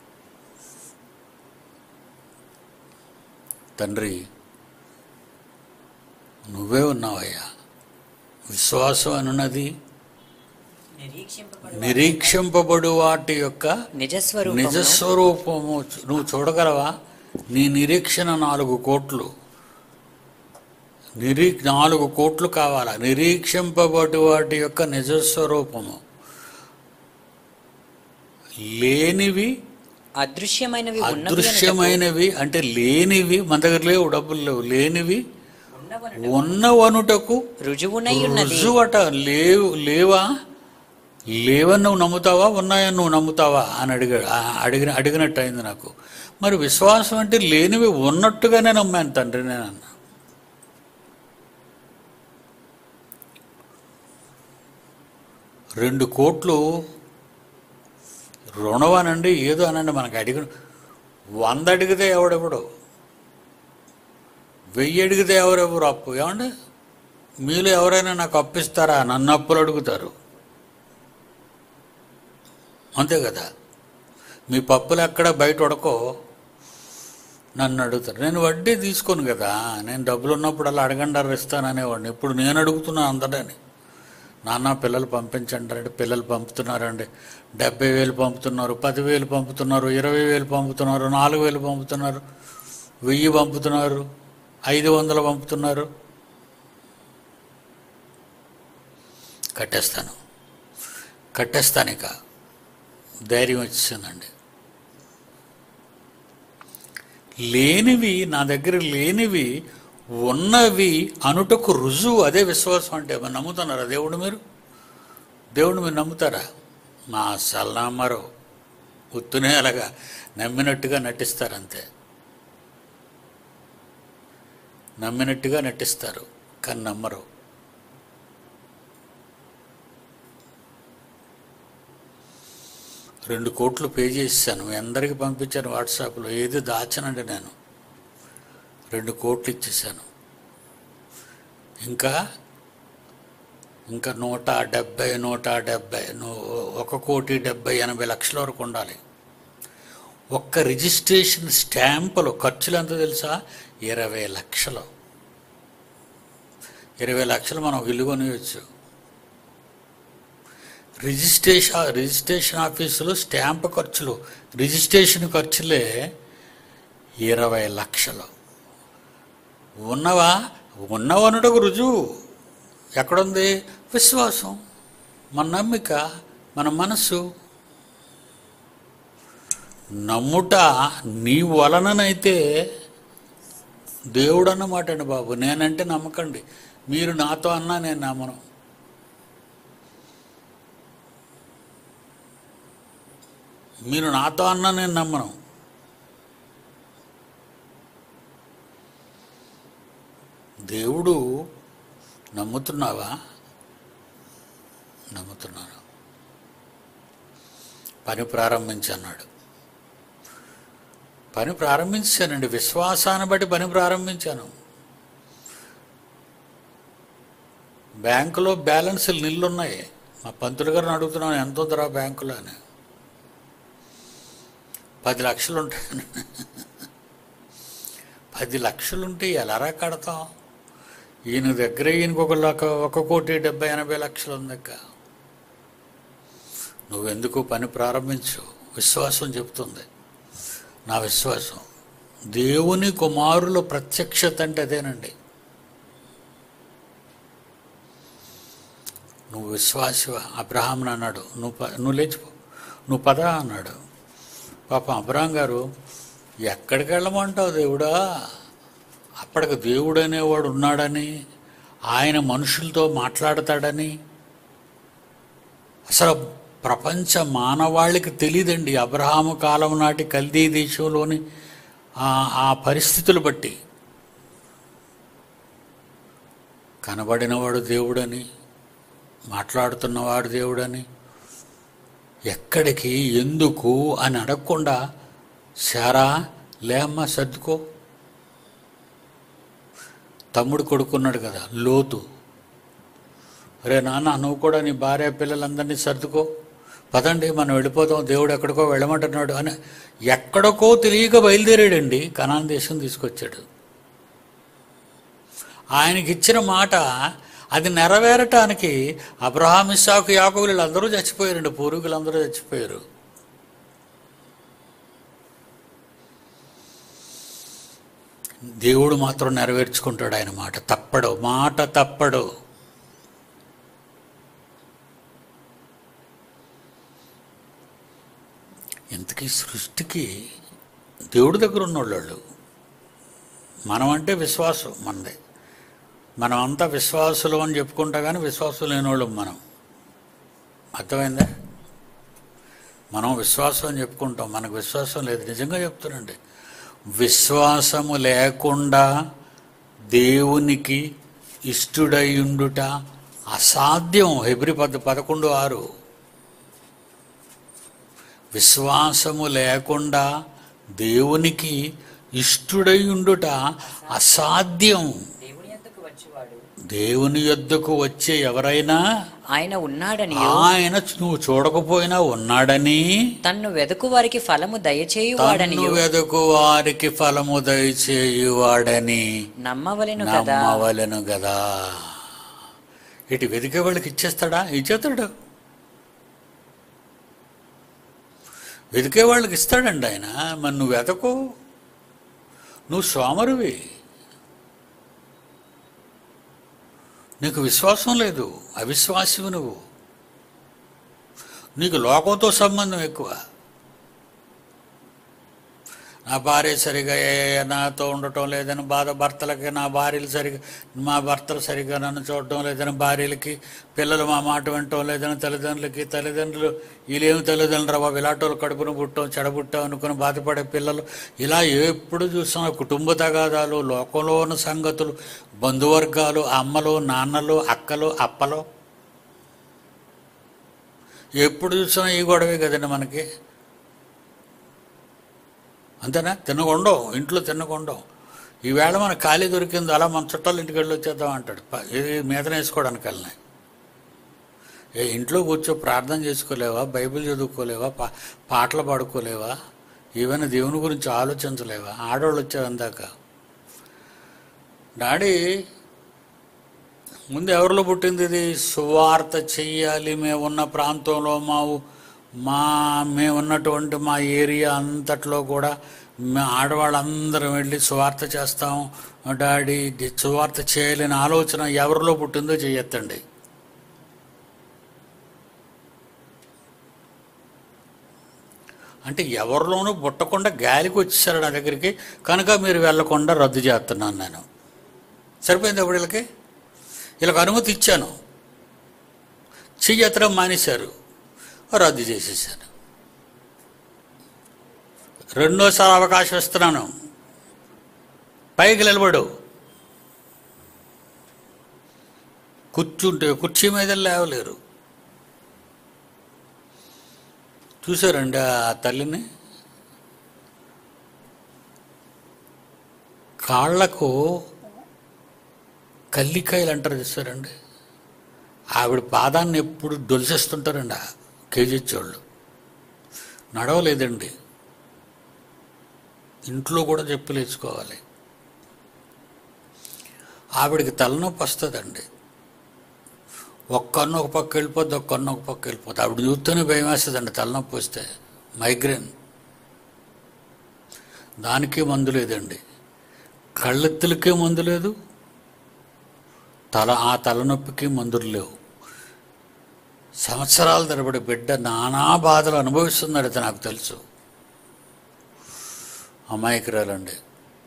తండ్రి నువ్వే ఉన్నావయ్యా విశ్వాసం అనున్నది నిరీక్షింపబడు నిరీక్షింపబడు వాటి యొక్క నిజస్వరూపము నిజస్వరూపము నువ్వు చూడగలవా నీ నిరీక్షణ నాలుగు కోట్లు నిరీ నాలుగు కోట్లు కావాలా నిరీక్షింపబడి వాటి యొక్క నిజస్వరూపము లేనివి అదృశ్యమైనవి ఉన్నవి అనుటకు అదృశ్యమైనవి అంటే లేనివి మన దగ్గర లేవు డబ్బులు లేవు లేనివి ఉన్నవను ఉన్నవనుటకు రుజువునై ఉన్నది రుజువట లేవు లేవా లేవని నువ్వు నమ్ముతావా ఉన్నాయని నువ్వు నమ్ముతావా అని అడిగా ఆ- అడిగిన అడిగినట్టు అయింది నాకు మరి విశ్వాసం అంటే లేనివి ఉన్నట్టుగానే నమ్మాను తండ్రి నేను అన్నా రెండు కోట్లు రుణవనండి ఏదో అనండి మనకు అడిగిన వంద అడిగితే ఎవడెవడు వెయ్యి అడిగితే ఎవరెవరు అప్పు ఏమండి మీలో ఎవరైనా నాకు అప్పిస్తారా నన్ను అప్పులు అడుగుతారు అంతే కదా మీ పప్పులు ఎక్కడ బయట ఉడకో నన్ను అడుగుతారు నేను వడ్డీ తీసుకోను కదా నేను డబ్బులు ఉన్నప్పుడు అలా అడగండారు ఇస్తాననేవాడిని ఇప్పుడు నేను అడుగుతున్నాను అందరిని నాన్న పిల్లలు పంపించండి అంటే పిల్లలు పంపుతున్నారండి డెబ్బై వేలు పంపుతున్నారు పదివేలు పంపుతున్నారు ఇరవై వేలు పంపుతున్నారు నాలుగు వేలు పంపుతున్నారు వెయ్యి పంపుతున్నారు ఐదు వందలు పంపుతున్నారు కట్టేస్తాను కట్టేస్తాను ఇక ధైర్యం వచ్చిందండి లేనివి నా దగ్గర లేనివి ఉన్నవి అనుటకు రుజువు అదే విశ్వాసం అంటే మరి నమ్ముతున్నారా దేవుడు మీరు దేవుడు మీరు నమ్ముతారా మా అస్సలు నమ్మరు ఉత్తునే అలాగా నమ్మినట్టుగా నటిస్తారు అంతే నమ్మినట్టుగా నటిస్తారు కానీ నమ్మరు రెండు కోట్లు పే చేశాను మీ అందరికీ పంపించాను వాట్సాప్లో ఏది దాచనండి నేను రెండు కోట్లు ఇచ్చేసాను ఇంకా ఇంకా నూట డెబ్బై నూట డెబ్బై ను- ఒక కోటి డెబ్బై ఎనభై లక్షల వరకు ఉండాలి ఒక్క రిజిస్ట్రేషన్ స్టాంపులు ఖర్చులు ఎంత తెలుసా ఇరవై లక్షలు ఇరవై లక్షలు మనం ఒక ఇల్లు కొనియచ్చు రిజిస్ట్రేషన్ రిజిస్ట్రేషన్ ఆఫీసులో స్టాంప్ ఖర్చులు రిజిస్ట్రేషన్ ఖర్చులే ఇరవై లక్షలు ఉన్నవా ఉన్నవనుటకు రుజువు ఎక్కడుంది విశ్వాసం మన నమ్మిక మన మనస్సు నమ్ముట నీ వలననైతే దేవుడు అన్నమాట అండి బాబు నేనంటే నమ్మకండి మీరు నాతో అన్నా నేను నమ్మను మీరు నాతో అన్నా నేను నమ్మను దేవుడు నమ్ముతున్నావా నమ్ముతున్నాను పని ప్రారంభించన్నాడు పని ప్రారంభించానండి విశ్వాసాన్ని బట్టి పని ప్రారంభించాను బ్యాంకులో బ్యాలెన్స్లు నిల్లున్నాయి మా పంతులు గారిని అడుగుతున్నాను ఎంత ఉందిరా బ్యాంకులో అని పది లక్షలు ఉంటాయి పది లక్షలుంటే ఎలారా కడతాం ఈయన దగ్గర ఈయనకు ఒక లక్ష ఒక కోటి డెబ్బై ఎనభై లక్షలు ఉందక్క నువ్వెందుకు పని ప్రారంభించు విశ్వాసం చెప్తుంది నా విశ్వాసం దేవుని కుమారుల ప్రత్యక్షత అంటే అదేనండి నువ్వు విశ్వాసివా అబ్రహాంని అన్నాడు నువ్వు ప నువ్వు లేచిపో నువ్వు పద అన్నాడు పాపం అబ్రహాం గారు ఎక్కడికి వెళ్ళమంటావు దేవుడా అప్పటికి దేవుడు అనేవాడు ఉన్నాడని ఆయన మనుషులతో మాట్లాడతాడని అసలు ప్రపంచ మానవాళికి తెలియదండి అబ్రహాము కాలం నాటి కల్దీ దేశంలోని ఆ- ఆ పరిస్థితులు బట్టి కనబడినవాడు దేవుడని మాట్లాడుతున్నవాడు దేవుడని ఎక్కడికి ఎందుకు అని అడగకుండా శారా లేమ్మా సర్దుకో తమ్ముడు కొడుకున్నాడు కదా లోతు రే నాన్న నువ్వు కూడా నీ భార్య పిల్లలందరినీ సర్దుకో పదండి మనం వెళ్ళిపోతాం దేవుడు ఎక్కడికో వెళ్ళమంటున్నాడు అని ఎక్కడికో తెలియక బయలుదేరాడండి కనాన్ దేశం తీసుకొచ్చాడు ఆయనకి ఇచ్చిన మాట అది నెరవేరటానికి అబ్రహాం ఇస్సాకు యాకోబులు వీళ్ళందరూ చచ్చిపోయారండి పూర్వీకులందరూ చచ్చిపోయారు దేవుడు మాత్రం నెరవేర్చుకుంటాడు ఆయన మాట తప్పడు మాట తప్పడు ఇంతకీ సృష్టికి దేవుడి దగ్గర ఉన్నోళ్ళు మనం అంటే విశ్వాసం మనదే మనం అంతా విశ్వాసులు అని చెప్పుకుంటా కానీ విశ్వాసం లేనివాళ్ళం మనం అర్థమైందా మనం విశ్వాసం అని చెప్పుకుంటాం మనకు విశ్వాసం లేదు నిజంగా చెప్తానండి విశ్వాసము లేకుండా దేవునికి ఇష్టుడయుండుట అసాధ్యం హెబ్రి పద పదకొండు ఆరు విశ్వాసము లేకుండా దేవునికి ఇష్టుడై ఉండుట అసాధ్యం దేవుని యొద్దకు వచ్చేవాడు దేవుని యొద్దకు వచ్చే ఎవరైనా ఆయన ఉన్నాడని ఆయన నువ్వు చూడకపోయినా ఉన్నాడని తన్ను వెదకు వారికి ఫలము దయచేయువాడని తన్ను వెదకు వారికి ఫలము దయచేయువాడని నమ్మవలెను కదా నమ్మవలెను కదా ఇటు వెతికే వాళ్ళకి ఇచ్చేస్తాడా ఇచ్చేస్తాడు వెతికే వాళ్ళకి ఇస్తాడండి ఆయన మరి నువ్వు వెతకు నువ్వు సోమరువి నీకు విశ్వాసం లేదు అవిశ్వాసివి నువ్వు నీకు లోకంతో సంబంధం ఎక్కువ నా భార్య సరిగా ఏ- నాతో ఉండటం లేదని బాధ భర్తలకి నా భార్యలు సరిగా మా భర్తలు సరిగా నన్ను చూడటం లేదని భార్యలకి పిల్లలు మా మాట వినటం లేదని తల్లిదండ్రులకి తల్లిదండ్రులు వీళ్ళేమి తల్లిదండ్రులు బాబు ఇలాంటి కడుపును పుట్టాం చెడబుట్టాం అనుకుని బాధపడే పిల్లలు ఇలా ఎప్పుడు చూసినా కుటుంబ తగాదాలు లోకంలో ఉన్న సంగతులు బంధువర్గాలు అమ్మలు నాన్నలు అక్కలు అప్పలు ఎప్పుడు చూసినా ఈ గొడవే కదండి మనకి అంతేనా తినకుండవు ఇంట్లో తినకుండవు ఈవేళ మన ఖాళీ దొరికింది అలా మన చుట్టాలు ఇంటికి వెళ్ళి వచ్చేద్దాం అంటాడు ప- ఇది మీదన వేసుకోవడానికి వెళ్ళిన ఏ ఇంట్లో కూర్చో ప్రార్థన చేసుకోలేవా బైబిల్ చదువుకోలేవా పా పాటలు పాడుకోలేవా ఈవెన్ దేవుని గురించి ఆలోచించలేవా ఆడవాళ్ళు వచ్చారు అందాక డాడీ ముందు ఎవరిలో పుట్టింది ఇది సువార్త చెయ్యాలి మేము ఉన్న ప్రాంతంలో మా ఊ- మా మేము ఉన్నటువంటి మా ఏరియా అంతట్లో కూడా మా ఆడవాళ్ళందరం వెళ్ళి సువార్త చేస్తాం డాడీ ఇది సువార్త చేయాలని ఆలోచన ఎవరిలో పుట్టిందో చెయ్యొద్దండి అంటే ఎవరిలోనూ పుట్టకుండా గాలికి వచ్చేసారు నా దగ్గరికి కనుక మీరు వెళ్ళకుండా రద్దు చేస్తున్నాను నేను సరిపోయింది అప్పుడు వీళ్ళకి వీళ్ళకి అనుమతి ఇచ్చాను చెయ్యెత్తడం మానేశారు రద్దు చేసేసాను రెండోసారి అవకాశం ఇస్తున్నాను పైకి నిలబడు కూర్చుంటే కుర్చీ మీద లేవలేరు చూసారండి ఆ తల్లిని కాళ్ళకు కల్లికాయలు అంటారు చూసారండి ఆవిడ పాదాన్ని ఎప్పుడు దొలిసేస్తుంటారండి ఆ కేజీ ఇచ్చేవాళ్ళు నడవలేదండి ఇంట్లో కూడా చెప్పులు వేసుకోవాలి ఆవిడకి తలనొప్పి వస్తుందండి ఒక్కన్న ఒక పక్క వెళ్ళిపోద్ది ఒక్కన్న ఒక పక్క వెళ్ళిపోద్ది ఆవిడ చూస్తేనే భయం వేస్తుందండి తలనొప్పి వస్తే మైగ్రేన్ దానికే మందు లేదండి కళ్ళెత్తులకే మందు లేదు తల ఆ తలనొప్పికి మందులు లేవు సంవత్సరాల తరబడి బిడ్డ నానా బాధలు అనుభవిస్తున్నాడు అది నాకు తెలుసు అమాయకురాలండి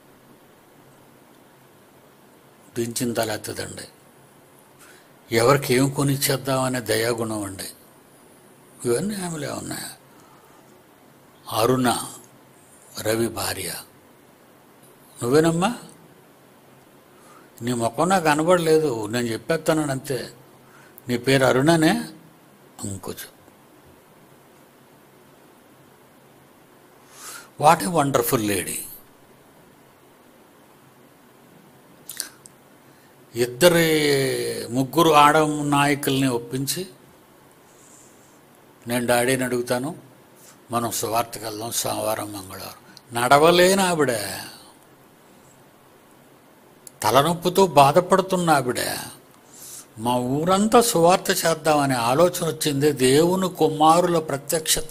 దించిన తల ఎత్తదండి ఎవరికి ఏం కొనిచ్చేద్దామనే దయాగుణం అండి ఇవన్నీ ఆమెలే ఉన్నాయి అరుణ రవి భార్య నువ్వేనమ్మా నీ ముఖం నాకు కనబడలేదు నేను చెప్పేస్తాను అంతే నీ పేరు అరుణనే ఇంకొచ్చు వాట్ ఏ వండర్ఫుల్ లేడీ ఇద్దరి ముగ్గురు ఆడ నాయకుల్ని ఒప్పించి నేను డాడీని అడుగుతాను మనం సువార్తకి వెళ్దాం సోమవారం మంగళవారం నడవలేని ఆవిడ తలనొప్పితో బాధపడుతున్న ఆవిడ మా ఊరంతా సువార్త చేద్దామనే ఆలోచన వచ్చింది దేవుని కుమారుల ప్రత్యక్షత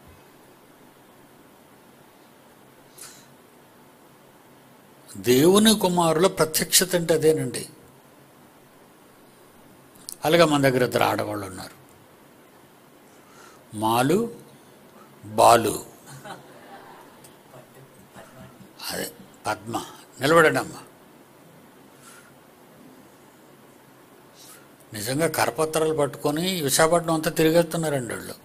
దేవుని కుమారుల ప్రత్యక్షత అంటే అదేనండి అలాగే మన దగ్గర ఇద్దరు ఆడవాళ్ళు ఉన్నారు మాలు బాలు అదే పద్మ నిలబడండి అమ్మా నిజంగా కరపత్రాలు పట్టుకొని విశాఖపట్నం అంతా తిరిగేస్తున్నారండి వాళ్ళు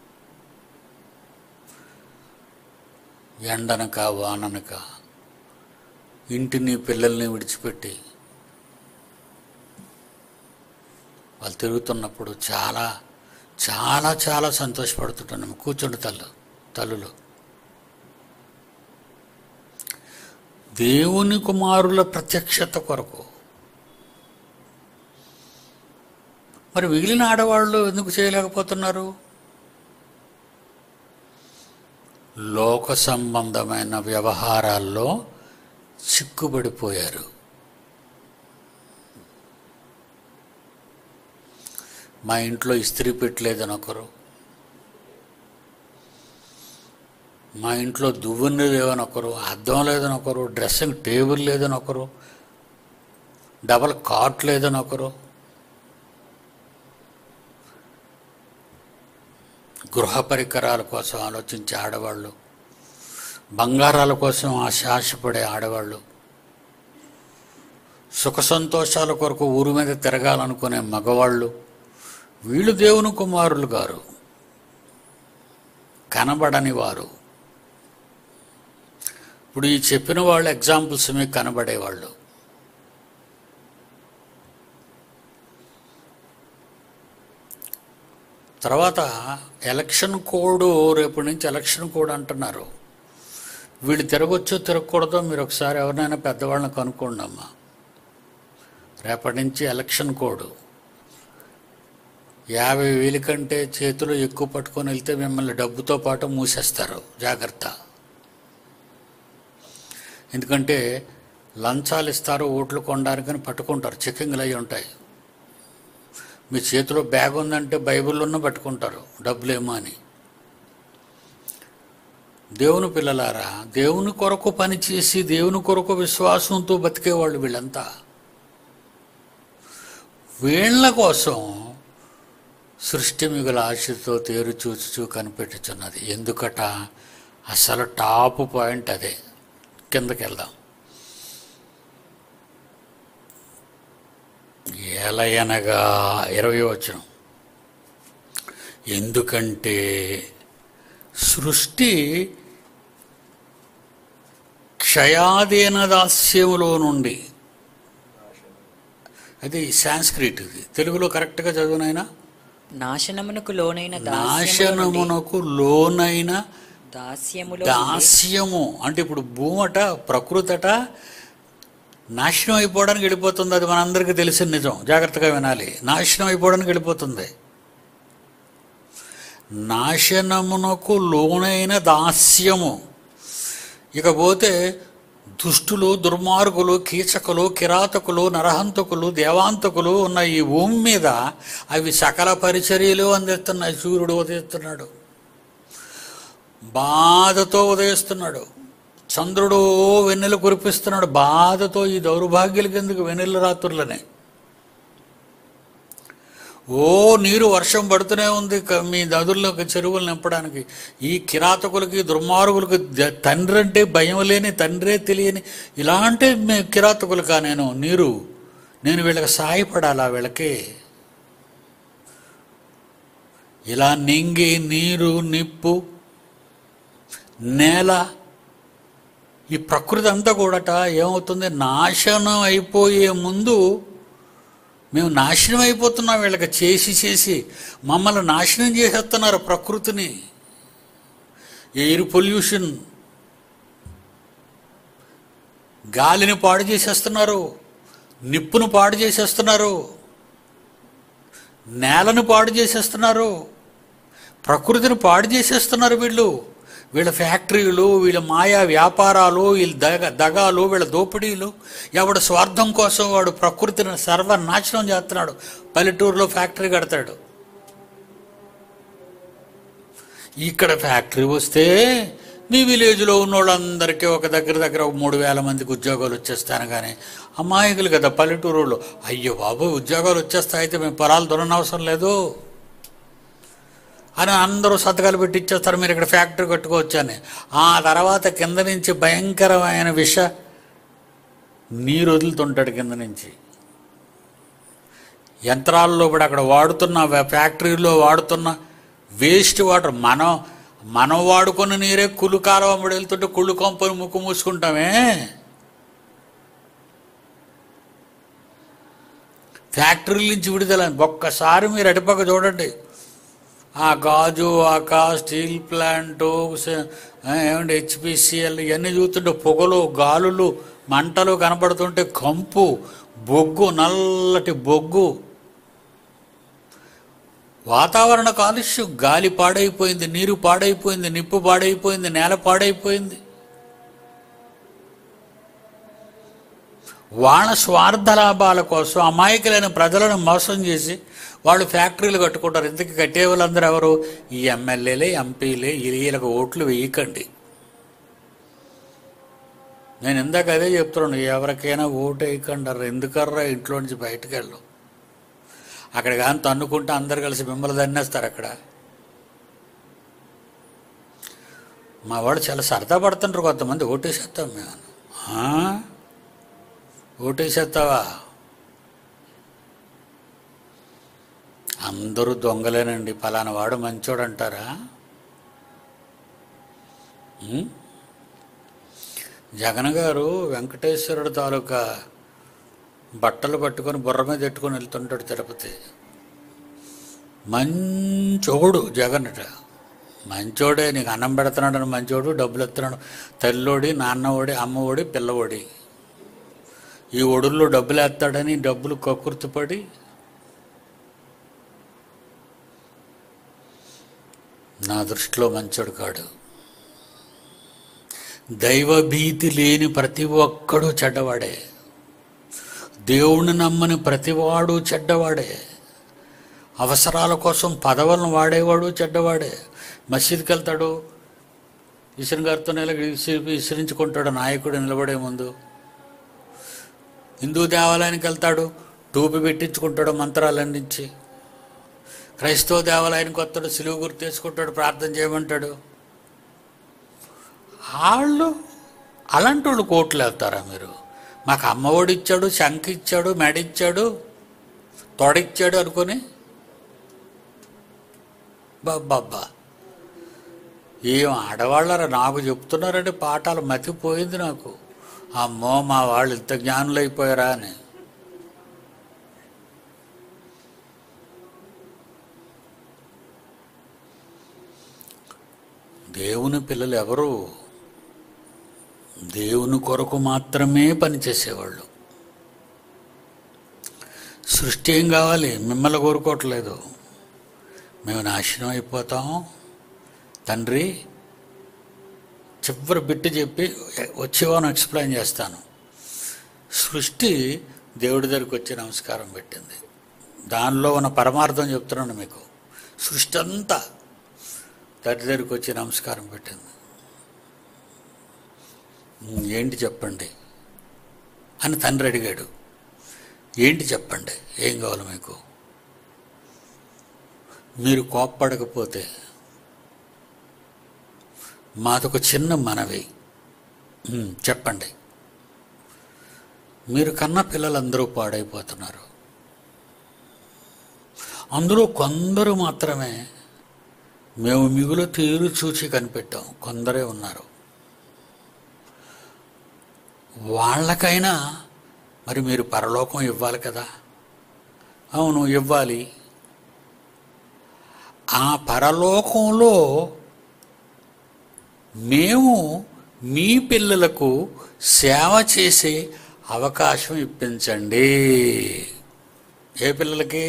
ఎండనక వాననక ఇంటిని పిల్లల్ని విడిచిపెట్టి వాళ్ళు తిరుగుతున్నప్పుడు చాలా చాలా చాలా సంతోషపడుతుంటాను కూర్చోండి తల్లు తల్లులు దేవుని కుమారుల ప్రత్యక్షత కొరకు మరి మిగిలిన ఆడవాళ్ళు ఎందుకు చేయలేకపోతున్నారు లోక సంబంధమైన వ్యవహారాల్లో చిక్కుబడిపోయారు మా ఇంట్లో ఇస్త్రీ పెట్టలేదని ఒకరు మా ఇంట్లో దువ్వెన లేదని ఒకరు అద్దం లేదని ఒకరు డ్రెస్సింగ్ టేబుల్ లేదని ఒకరు డబల్ కాట్ లేదని ఒకరు గృహ పరికరాల కోసం ఆలోచించే ఆడవాళ్ళు బంగారాల కోసం ఆశ ఆశపడే ఆడవాళ్ళు సుఖ సంతోషాల కొరకు ఊరు మీద తిరగాలనుకునే మగవాళ్ళు వీళ్ళు దేవుని కుమారులు గారు కనబడని వారు ఇప్పుడు ఈ చెప్పిన వాళ్ళు ఎగ్జాంపుల్స్ మీకు కనబడేవాళ్ళు తర్వాత ఎలక్షన్ కోడ్ రేపటి నుంచి ఎలక్షన్ కోడ్ అంటున్నారు వీళ్ళు తిరగొచ్చో తిరగకూడదో మీరు ఒకసారి ఎవరినైనా పెద్దవాళ్ళని కనుక్కోండి అమ్మా రేపటి నుంచి ఎలక్షన్ కోడ్ యాభై వేల కంటే చేతులు ఎక్కువ పట్టుకొని వెళ్తే మిమ్మల్ని డబ్బుతో పాటు మూసేస్తారు జాగ్రత్త ఎందుకంటే లంచాలు ఇస్తారు ఓట్లు కొనడానికని పట్టుకుంటారు చెక్కింగ్లు అయి ఉంటాయి మీ చేతిలో బ్యాగ్ ఉందంటే బైబిల్లోనే పట్టుకుంటారు డబ్బులేమో అని దేవుని పిల్లలారా దేవుని కొరకు పనిచేసి దేవుని కొరకు విశ్వాసంతో బతికేవాళ్ళు వీళ్ళంతా వీళ్ళ కోసం సృష్టి మిగుల ఆశతో తేరు చూచుచూ కనిపెట్టుచున్నది ఎందుకట అసలు టాప్ పాయింట్ అదే కిందకి వెళ్దాం ఎలయనగా ఇరవై వచనం ఎందుకంటే సృష్టి క్షయాదీన దాస్యములో నుండి అది సాంస్క్రిట్ ఇది తెలుగులో కరెక్ట్గా చదువునైనా నాశనమునకు లోనైన దాస్యములో నుండి- నాశనమునకు లోనైన దాస్యములో నుండి దాస్యము అంటే ఇప్పుడు భూమట ప్రకృతట నాశనం అయిపోవడానికి వెళ్ళిపోతుంది అది మనందరికీ తెలిసిన నిజం జాగ్రత్తగా వినాలి నాశనం అయిపోవడానికి వెళ్ళిపోతుంది నాశనమునకు లోనైన దాస్యము ఇకపోతే దుష్టులు దుర్మార్గులు కీచకులు కిరాతకులు నరహంతకులు దేవాంతకులు ఉన్న ఈ భూమి మీద అవి సకల పరిచర్యలు అందిస్తున్నాయి సూర్యుడు ఉదయిస్తున్నాడు బాధతో ఉదయిస్తున్నాడు చంద్రుడు వెన్నెలు కురిపిస్తున్నాడు బాధతో ఈ దౌర్భాగ్యుల కిందకు వెన్నెల రాత్రులనే ఓ నీరు వర్షం పడుతూనే ఉంది క- మీ నదుల్లోకి చెరువులు నింపడానికి ఈ కిరాతకులకి దుర్మార్గులకి ద- తండ్రి అంటే భయం లేని తండ్రే తెలియని ఇలాంటి మే- కిరాతకులకా నేను నీరు నేను వీళ్ళకి సాయపడాలా వీళ్ళకి ఇలా నింగి నీరు నిప్పు నేల ఈ ప్రకృతి అంతా కూడట ఏమవుతుంది నాశనం అయిపోయే ముందు మేము నాశనం అయిపోతున్నాం వీళ్ళకి చేసి చేసి మమ్మల్ని నాశనం చేసేస్తున్నారు ప్రకృతిని ఎయిర్ పొల్యూషన్ గాలిని పాడు చేసేస్తున్నారు నిప్పును పాడు చేసేస్తున్నారు నేలను పాడు చేసేస్తున్నారు ప్రకృతిని పాడు చేసేస్తున్నారు వీళ్ళు వీళ్ళ ఫ్యాక్టరీలు వీళ్ళ మాయా వ్యాపారాలు వీళ్ళ దగ దగాలు వీళ్ళ దోపిడీలు ఎవడు స్వార్థం కోసం వాడు ప్రకృతిని సర్వనాశనం చేస్తున్నాడు పల్లెటూరులో ఫ్యాక్టరీ కడతాడు ఇక్కడ ఫ్యాక్టరీ వస్తే మీ విలేజ్లో ఉన్న వాళ్ళందరికీ ఒక దగ్గర దగ్గర ఒక మూడు వేల మందికి ఉద్యోగాలు వచ్చేస్తాను కానీ అమాయకులు కదా పల్లెటూరులో అయ్యో బాబు ఉద్యోగాలు వచ్చేస్తాయి అయితే మేము పొలాలు దొరనవసరం లేదు అని అందరూ సంతకాలు పెట్టి ఇచ్చేస్తారు మీరు ఇక్కడ ఫ్యాక్టరీ కట్టుకోవచ్చు అని ఆ తర్వాత కింద నుంచి భయంకరమైన విష నీరు వదులుతుంటాడు కింద నుంచి యంత్రాల్లో కూడా అక్కడ వాడుతున్న వా- ఫ్యాక్టరీలో వాడుతున్న వేస్ట్ వాటర్ మనం మనం వాడుకున్న నీరే కుళ్ళు కాలువ అమ్మడి వెళ్తుంటే కుళ్ళు కొంపని ముక్కు మూసుకుంటామే ఫ్యాక్టరీల నుంచి విడుదల ఒక్కసారి మీరు అటుపక్క చూడండి ఆ గాజు ఆకా స్టీల్ ప్లాంటు స- ఆ, ఏమంటే హెచ్పిసిఎల్ ఇవన్నీ చూస్తుంటే పొగలు గాలులు మంటలు కనపడుతుంటే కంపు బొగ్గు నల్లటి బొగ్గు వాతావరణ కాలుష్యం గాలి పాడైపోయింది నీరు పాడైపోయింది నిప్పు పాడైపోయింది నేల పాడైపోయింది వాళ్ళ స్వార్థ లాభాల కోసం అమాయకులైన ప్రజలను మోసం చేసి వాళ్ళు ఫ్యాక్టరీలు కట్టుకుంటారు ఇంతకీ కట్టే వాళ్ళందరూ ఎవరు ఈ ఎమ్మెల్యేలే ఎంపీలే వీళ్ళకు ఓట్లు వేయకండి నేను ఇందాక అదే చెప్తున్నాను ఎవరికైనా ఓటు వేయకండి ఎందుకర్రా ఇంట్లో నుంచి బయటకు వెళ్ళు అక్కడ కానీ తన్నుకుంటే అందరు కలిసి మిమ్మల్ని దన్నేస్తారు అక్కడ మా వాళ్ళు చాలా సరదా పడుతుంటారు కొంతమంది ఓటేసేస్తాం మేము ఆ? ఓటేసేస్తావా అందరూ దొంగలేనండి ఫలానా వాడు మంచోడు అంటారా ఉం? జగన్ గారు వెంకటేశ్వరుడు తాలూకా బట్టలు పట్టుకొని బుర్ర మీద పెట్టుకొని వెళ్తుంటాడు తిరుపతి మంచోడు జగన్ట మంచోడే నీకు అన్నం పెడుతున్నాడు మంచోడు డబ్బులు ఎత్తున్నాడు తల్లోడి నాన్నోడి అమ్మఒడి పిల్లఒడి ఈ ఒడుల్లో డబ్బులు వేస్తాడని డబ్బులు కక్కుర్తిపడి నా దృష్టిలో మంచోడు కాడు దైవభీతి లేని ప్రతి ఒక్కడు చెడ్డవాడే దేవుణ్ణి నమ్మని ప్రతివాడు చెడ్డవాడే అవసరాల కోసం పదవులను వాడేవాడు చెడ్డవాడే మసీద్కి వెళ్తాడు ఇసిన గారితో నెల విసిరించుకుంటాడు నాయకుడు నిలబడే ముందు హిందూ దేవాలయానికి వెళ్తాడు టూపి పెట్టించుకుంటాడు మంత్రాలు అందించి క్రైస్తవ దేవాలయానికి వస్తాడు సిలువు గుర్తు తీసుకుంటాడు ప్రార్థన చేయమంటాడు వాళ్ళు అలాంటి వాళ్ళు కోట్లు వెళ్తారా మీరు మాకు అమ్మఒడి ఇచ్చాడు శంఖ ఇచ్చాడు మెడ ఇచ్చాడు తొడిచ్చాడు అనుకొని బాబ్బా ఏం ఆడవాళ్ళరా నాకు చెప్తున్నారంటే పాఠాలు మతిపోయింది నాకు అమ్మో మా వాళ్ళు ఇంత జ్ఞానులు అయిపోయారా అని దేవుని పిల్లలు ఎవరు దేవుని కొరకు మాత్రమే పనిచేసేవాళ్ళు సృష్టి ఏం కావాలి మిమ్మల్ని కోరుకోవట్లేదు మేము నాశనం అయిపోతాం తండ్రి చివరి బిట్టు చెప్పి వచ్చేవాను ఎక్స్ప్లెయిన్ చేస్తాను సృష్టి దేవుడి దగ్గరికి వచ్చి నమస్కారం పెట్టింది దానిలో ఉన్న పరమార్థం చెప్తున్నాను మీకు సృష్టి అంతా తండ్రి దగ్గరికి వచ్చి నమస్కారం పెట్టింది "ఉమ్, ఏంటి చెప్పండి అని తండ్రి అడిగాడు ఏంటి చెప్పండి ఏం కావాలి మీకు మీరు కోప్పడకపోతే మాదొక చిన్న మనవి "ఉమ్, చెప్పండి మీరు కన్న పిల్లలందరూ పాడైపోతున్నారు అందులో కొందరు మాత్రమే మేము మిగులు తీరు చూచి కనిపెట్టాం కొందరే ఉన్నారు వాళ్ళకైనా మరి మీరు పరలోకం ఇవ్వాలి కదా అవును ఇవ్వాలి ఆ పరలోకంలో మేము మీ పిల్లలకు సేవ చేసే అవకాశం ఇప్పించండి ఏ పిల్లలకి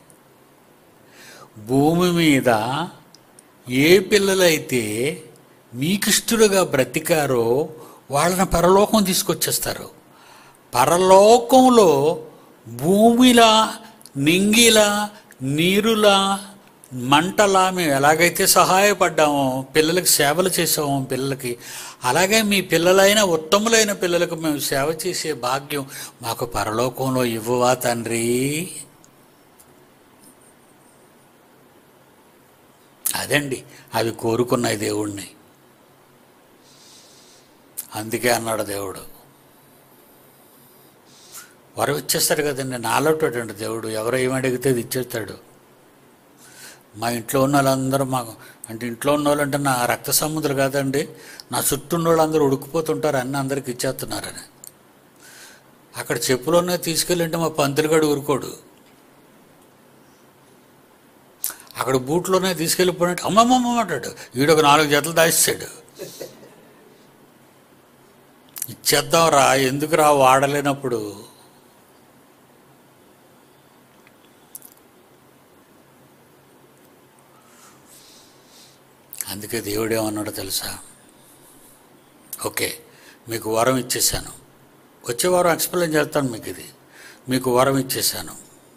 భూమి మీద ఏ పిల్లలైతే మీకిష్టులుగా బ్రతికారో వాళ్ళని పరలోకం తీసుకొచ్చేస్తారు పరలోకంలో భూమిలా నింగిలా నీరులా మంటలా మేము ఎలాగైతే సహాయపడ్డామో పిల్లలకి సేవలు చేసామో పిల్లలకి అలాగే మీ పిల్లలైన ఉత్తములైన పిల్లలకు మేము సేవ చేసే భాగ్యం మాకు పరలోకంలో ఇవ్వవా తండ్రి అదండి అవి కోరుకున్నాయి దేవుణ్ణి అందుకే అన్నాడు దేవుడు వరం ఇచ్చేస్తాడు కదండి నాలోటండి దేవుడు ఎవరు ఏమి అడిగితే అది ఇచ్చేస్తాడు మా ఇంట్లో ఉన్న వాళ్ళందరూ మాకు అంటే ఇంట్లో ఉన్న వాళ్ళు అంటే నా రక్త సంబంధులు కాదండి నా చుట్టూ ఉన్న వాళ్ళందరూ ఉడికిపోతుంటారు అన్నీ అందరికి ఇచ్చేస్తున్నారని అక్కడ చెప్పులోనే తీసుకెళ్ళంటే మా పంతులుగాడు ఊరుకోడు అక్కడ బూట్లోనే తీసుకెళ్ళిపోయినట్టు అమ్మమ్మమ్మ అంటాడు ఈడొక నాలుగు జతలు దాయిస్తాడు ఇచ్చేద్దాం రా ఎందుకు రా వాడలేనప్పుడు అందుకే దేవుడు ఏమన్నాడో తెలుసా ఓకే మీకు వరం ఇచ్చేసాను వచ్చే వారం ఎక్స్ప్లెయిన్ చేస్తాను మీకు ఇది మీకు వరం ఇచ్చేసాను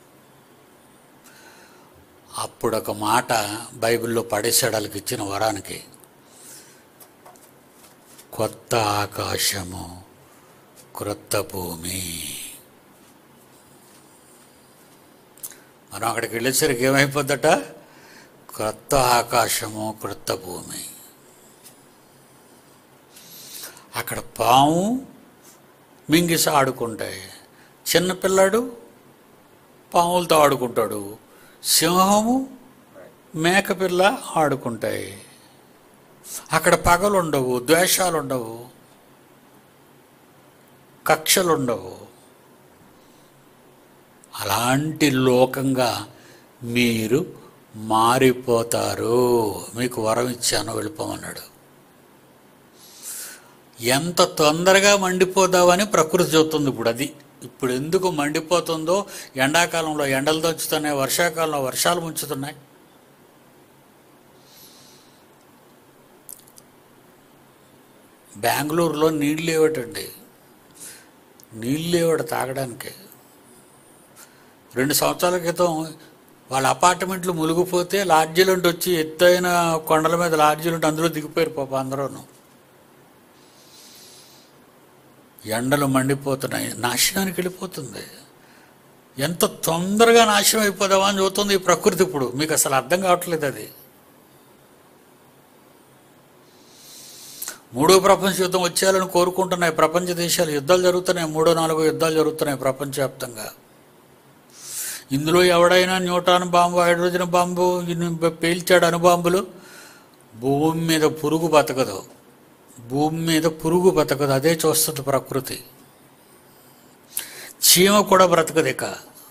అప్పుడు ఒక మాట బైబిల్లో పడేసాడు వాళ్ళకి ఇచ్చిన వరానికి కొత్త ఆకాశము క్రొత్త భూమి మనం అక్కడికి వెళ్ళేసరికి ఏమైపోద్దట క్రొత్త ఆకాశము క్రొత్త భూమి అక్కడ పాము మింగిస ఆడుకుంటాయి చిన్నపిల్లాడు పాములతో ఆడుకుంటాడు సింహము మేకపిల్ల ఆడుకుంటాయి అక్కడ పగలు ఉండవు ద్వేషాలు ఉండవు కక్షలు ఉండవు అలాంటి లోకంగా మీరు మారిపోతారు మీకు వరం ఇచ్చాను వెళ్ళిపోమన్నాడు ఎంత తొందరగా మండిపోదావని ప్రకృతి చెబుతుంది ఇప్పుడు అది ఇప్పుడు ఎందుకు మండిపోతుందో ఎండాకాలంలో ఎండలు దంచుతున్నాయి వర్షాకాలంలో వర్షాలు ముంచుతున్నాయి బెంగళూరులో నీళ్ళు లేవటండి నీళ్ళు లేవట తాగడానికి రెండు సంవత్సరాల క్రితం వాళ్ళ అపార్ట్మెంట్లు మునిగిపోతే లాడ్జీలుంటి వచ్చి ఎత్తైన కొండల మీద లాడ్జీలుంటి అందులో దిగిపోయారు పాప అందరూను ఎండలు మండిపోతున్నాయి నాశనానికి వెళ్ళిపోతుంది ఎంత తొందరగా నాశనం అయిపోదామా అని చూస్తుంది ఈ ప్రకృతి ఇప్పుడు మీకు అసలు అర్థం కావట్లేదు అది మూడో ప్రపంచ యుద్ధం వచ్చేయాలని కోరుకుంటున్నాయి ప్రపంచ దేశాలు యుద్ధాలు జరుగుతున్నాయి మూడో నాలుగో యుద్ధాలు జరుగుతున్నాయి ప్రపంచవ్యాప్తంగా ఇందులో ఎవడైనా న్యూటాన్ బాంబు హైడ్రోజన్ బాంబు ఇన్ని పేల్చాడు అణుబాంబులు భూమి మీద పురుగు బతకదు భూమి మీద పురుగు బతకదు అదే చూస్తుంది ప్రకృతి చీమ కూడా బ్రతకదు ఇక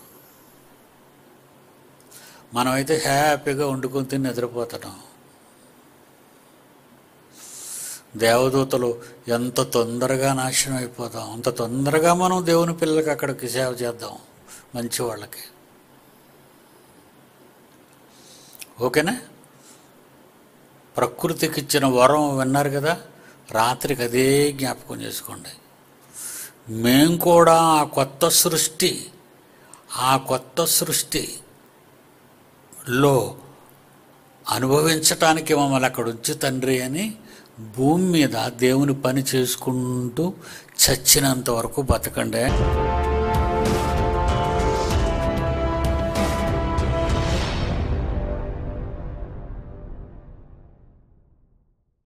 మనమైతే హ్యాపీగా వండుకొని తిని నిద్రపోతున్నాం దేవదూతలు ఎంత తొందరగా నాశనం అయిపోతాం అంత తొందరగా మనం దేవుని పిల్లలకి అక్కడికి సేవ చేద్దాం మంచి వాళ్ళకి ఓకేనా ప్రకృతికి ఇచ్చిన వరం విన్నారు కదా రాత్రికి అదే జ్ఞాపకం చేసుకోండి మేం కూడా ఆ కొత్త సృష్టి ఆ కొత్త సృష్టిలో అనుభవించటానికి మమ్మల్ని అక్కడ ఉంచు తండ్రి అని భూమి మీద దేవుని పని చేసుకుంటూ చచ్చినంత వరకు బతకండి